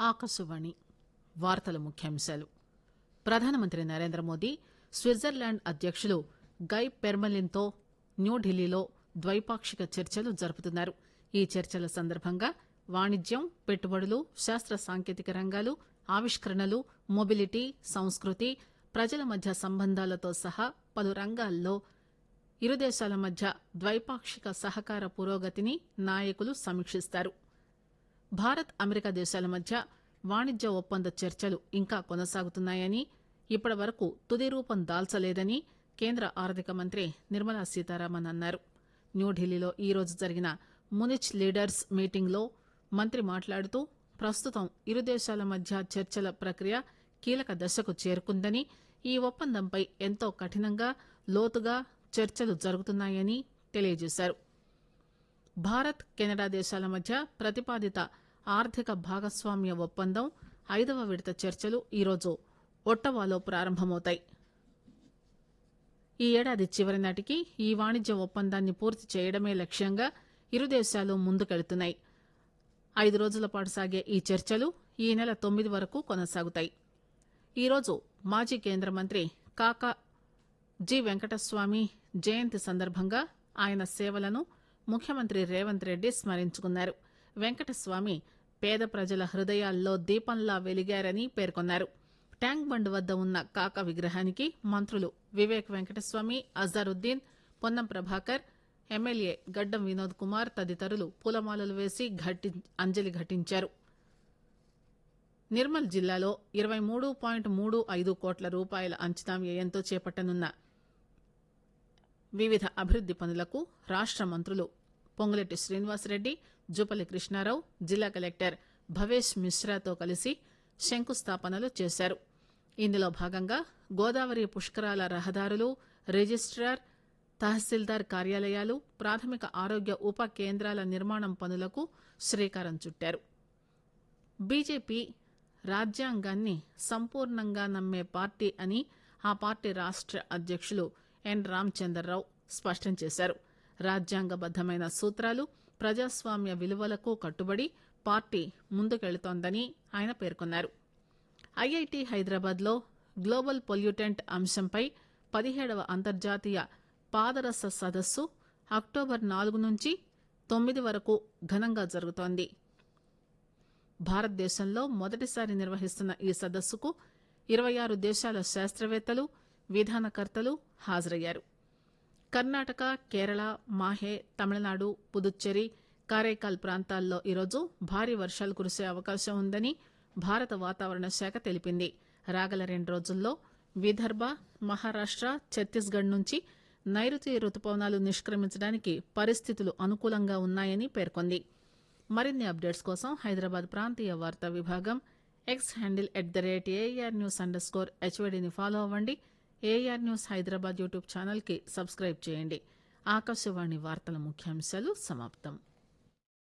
ఆకాశవాణి వార్తల ముఖ్యాంశాలు ప్రధానమంత్రి నరేంద్ర మోదీ స్విట్జర్లాండ్ అధ్యకులు గై పెర్మలిన్తో న్యూఢిల్లీలో ద్వైపాక్షిక చర్చలు జరుపుతున్నారు ఈ చర్చల సందర్భంగా వాణిజ్యం పెట్టుబడులు శాస్త్ర సాంకేతిక రంగాలు ఆవిష్కరణలు మొబిలిటీ సంస్కృతి ప్రజల మధ్య సంబంధాలతో సహా పలు రంగాల్లో ఇరు దేశాల మధ్య ద్వైపాక్షిక సహకార పురోగతిని నాయకులు సమీక్షిస్తారు భారత్ అమెరికా దేశాల మధ్య వాణిజ్య ఒప్పంద చర్చలు ఇంకా కొనసాగుతున్నాయని ఇప్పటి వరకు తుది రూపం దాల్చలేదని కేంద్ర ఆర్థిక మంత్రి నిర్మలా సీతారామన్ అన్నారు న్యూఢిల్లీలో ఈరోజు జరిగిన మునిచ్ లీడర్స్ మీటింగ్లో మంత్రి మాట్లాడుతూ ప్రస్తుతం ఇరు దేశాల మధ్య చర్చల ప్రక్రియ కీలక దశకు చేరుకుందని ఈ ఒప్పందంపై ఎంతో కఠినంగా లోతుగా చర్చలు జరుగుతున్నాయని తెలియజేశారు భారత్ కెనడా దేశాల మధ్య ప్రతిపాదిత ఆర్థిక భాగస్వామ్య ఒప్పందం ఐదవ విడత చర్చలు ఈరోజు ఒట్టవాలో ప్రారంభమవుతాయి ఈ ఏడాది చివరి నాటికి ఈ వాణిజ్య ఒప్పందాన్ని పూర్తి చేయడమే లక్ష్యంగా ఇరు దేశాలు ముందుకెళ్తున్నాయి ఐదు రోజుల పాటు సాగే ఈ చర్చలు ఈ నెల తొమ్మిది వరకు కొనసాగుతాయి ఈరోజు మాజీ కేంద్ర మంత్రి కాకా జి వెంకటస్వామి జయంతి సందర్భంగా ఆయన సేవలను ముఖ్యమంత్రి రేవంత్ రెడ్డి స్మరించుకున్నారు వెంకటస్వామి పేద ప్రజల హృదయాల్లో దీపంలా వెలిగారని పేర్కొన్నారు ట్యాంక్ బండ్ వద్ద ఉన్న కాక విగ్రహానికి మంత్రులు వివేక్ వెంకటస్వామి అజారుద్దీన్ పొన్నం ప్రభాకర్ ఎమ్మెల్యే గడ్డం వినోద్ కుమార్ తదితరులు పూలమాలలు వేసి ఘట్టి అంజలి ఘటించారు నిర్మల్ జిల్లాలో ఇరవై మూడు పాయింట్ మూడు ఐదు కోట్ల రూపాయల అంచనా వ్యయంతో చేపట్టనున్న వివిధ అభివృద్ది పనులకు రాష్ట మంత్రులు పొంగులేటి శ్రీనివాసరెడ్డి జూపల్లి కృష్ణారావు జిల్లా కలెక్టర్ భవేష్ మిశ్రాతో కలిసి శంకుస్థాపనలు చేశారు ఇందులో భాగంగా గోదావరి పుష్కరాల రహదారులు రిజిస్టార్ తహసీల్దార్ కార్యాలయాలు ప్రాథమిక ఆరోగ్య ఉప కేంద్రాల నిర్మాణం పనులకు శ్రీకారం చుట్టారు బీజేపీ రాజ్యాంగాన్ని సంపూర్ణంగా నమ్మే పార్టీ అని ఆ పార్టీ రాష్ట అధ్యకులు ఎన్ రామచంద్రరావు స్పష్టం చేశారు రాజ్యాంగబద్దమైన సూత్రాలు ప్రజాస్వామ్య విలువలకు కట్టుబడి పార్టీ ముందుకెళుతోందని ఆయన పేర్కొన్నారు ఐఐటి హైదరాబాద్లో గ్లోబల్ పొల్యూటెంట్ అంశంపై పదిహేడవ అంతర్జాతీయ పాదరస సదస్సు అక్టోబర్ నాలుగు నుంచి తొమ్మిది వరకు ఘనంగా జరుగుతోంది భారతదేశంలో మొదటిసారి నిర్వహిస్తున్న ఈ సదస్సుకు ఇరవై ఆరు దేశాల శాస్త్రవేత్తలు విధానకర్తలు హాజరయ్యారు కర్ణాటక కేరళ మాహే తమిళనాడు పుదుచ్చేరి కారైకాల్ ప్రాంతాల్లో ఈరోజు భారీ వర్షాలు కురిసే అవకాశం ఉందని భారత వాతావరణ శాఖ తెలిపింది రాగల రెండు రోజుల్లో విదర్భ మహారాష్ట ఛత్తీస్గఢ్ నుంచి నైరుతి రుతుపవనాలు నిష్క్రమించడానికి పరిస్థితులు అనుకూలంగా ఉన్నాయని పేర్కొంది మరిన్ని అప్డేట్స్ కోసం హైదరాబాద్ ప్రాంతీయ వార్తా విభాగం X handle at the rate AR news underscore హెచ్వైడీని ఫాలో అవ్వండి ఏఆర్ న్యూస్ హైదరాబాద్ యూట్యూబ్ ఛానల్కి సబ్స్క్రైబ్ చేయండి ఆకాశవాణి వార్తల ముఖ్యాంశాలు సమాప్తం